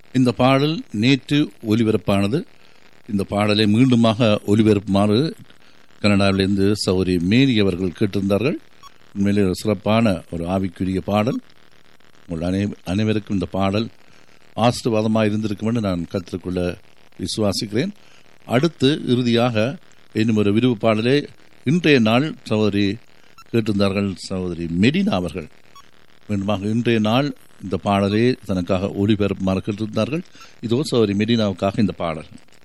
இந்த பாடல் நேற்று ஒலிபரப்பானது இந்த பாடலை மீண்டுமாக ஒலிபரப்புமாறு கனடாவிலிருந்து சௌரி மேரி அவர்கள் கேட்டிருந்தார்கள் உண்மையிலே ஒரு சிறப்பான ஒரு ஆவிக்குரிய பாடல் உங்கள் அனை அனைவருக்கும் இந்த பாடல் ஆசீர்வாதமாக இருந்திருக்கும் என்று நான் கற்றுக்கொள்ள விசுவாசிக்கிறேன் அடுத்து இறுதியாக இன்னும் ஒரு விரிவு பாடலே இன்றைய நாள் சகோதரி கேட்டிருந்தார்கள் சகோதரி மெடினா அவர்கள் மீண்டுமாக இன்றைய நாள் இந்த பாடலை தனக்காக ஒளிபரப்புமாறு கேட்டிருந்தார்கள் இதோ சகோதரி மெடினாவுக்காக இந்த பாடல்